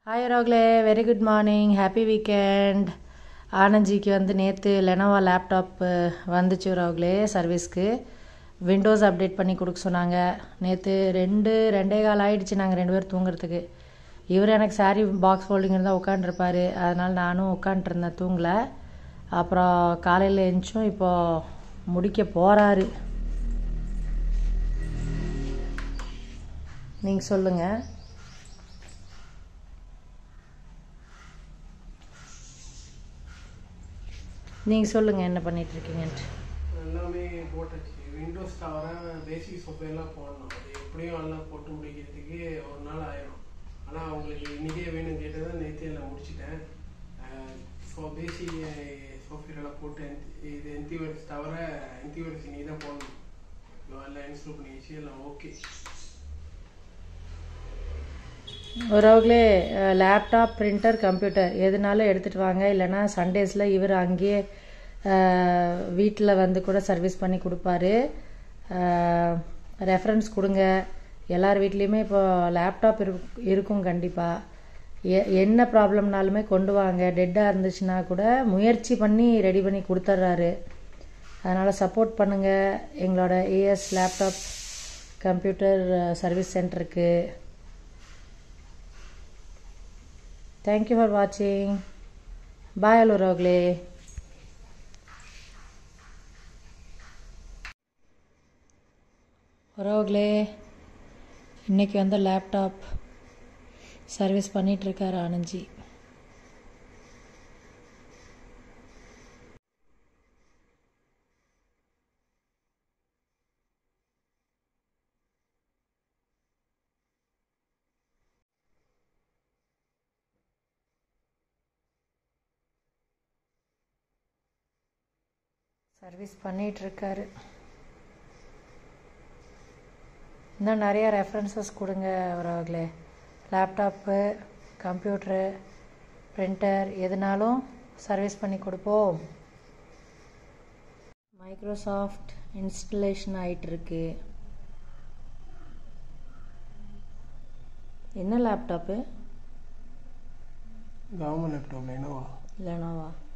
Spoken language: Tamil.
ஹாய் ரோக்லே very good morning happy weekend ஆனந்திக்கு வந்து நேற்று லெனோவா லேப்டாப்பு வந்துச்சு ரோக்லே சர்வீஸ்க்கு விண்டோஸ் அப்டேட் பண்ணி கொடுக்க சொன்னாங்க நேற்று ரெண்டு ரெண்டே கால் ஆயிடுச்சு நாங்கள் ரெண்டு பேரும் தூங்குறதுக்கு இவர் எனக்கு சாரி பாக்ஸ் ஃபோல்டிங் இருந்தால் உட்காண்ட்ருப்பாரு அதனால் நானும் உட்காண்ட்ருந்தேன் தூங்கலை அப்புறம் காலையில் எழுந்துச்சும் இப்போது முடிக்க போகிறாரு நீங்கள் சொல்லுங்கள் நீங்கள் சொல்லுங்கள் என்ன பண்ணிட்டு இருக்கீங்கன்ட்டு எல்லாமே போட்டாச்சு விண்டோஸ் தவிர பேசிக் சொஃபையெல்லாம் போடணும் அது எப்படியும் எல்லாம் போட்டு முடிக்கிறதுக்கு ஒரு நாள் ஆயிரும் ஆனால் அவங்களுக்கு இன்றைக்கே வேணும் கேட்டதை நேற்று எல்லாம் முடிச்சிட்டேன் ஸோ பேசிக் சொஃபையெல்லாம் போட்டு இது என்டிவர்ஸ் தவிர என்டிவர்ஸ் நீ தான் போடணும் எல்லாம் இன்ஸ்டால் பண்ணிடுச்சு எல்லாம் ஓகே ஒருவங்களே லேப்டாப் பிரிண்டர் கம்ப்யூட்டர் எதுனாலும் எடுத்துகிட்டு வாங்க இல்லைன்னா சண்டேஸில் இவர் அங்கேயே வீட்டில் வந்து கூட சர்வீஸ் பண்ணி கொடுப்பாரு ரெஃபரன்ஸ் கொடுங்க எல்லார் வீட்லேயுமே இப்போ லேப்டாப் இருக்கும் கண்டிப்பாக எ என்ன ப்ராப்ளம்னாலுமே கொண்டு வாங்க டெட்டாக இருந்துச்சுன்னா கூட முயற்சி பண்ணி ரெடி பண்ணி கொடுத்துட்றாரு அதனால் சப்போர்ட் பண்ணுங்கள் எங்களோட ஏஎஸ் லேப்டாப் கம்ப்யூட்டர் சர்வீஸ் சென்டருக்கு Thank you for watching. Bye, Alurogले. உறவுகளே இன்னைக்கு வந்து லேப்டாப் சர்வீஸ் பண்ணிகிட்ருக்காரு ஆனந்தி சர்வீஸ் பண்ணிகிட்ருக்காரு இன்னும் நிறைய ரெஃபரன்சஸ் கொடுங்க அவரவர்களே லேப்டாப்பு கம்ப்யூட்ரு பிரிண்டர் எதுனாலும் சர்வீஸ் பண்ணி கொடுப்போம் மைக்ரோசாஃப்ட் இன்ஸ்டலேஷன் ஆகிட்டுருக்கு என்ன லேப்டாப்பு கவர்மெண்ட் லேப்டாப் என்னவா லெனோவா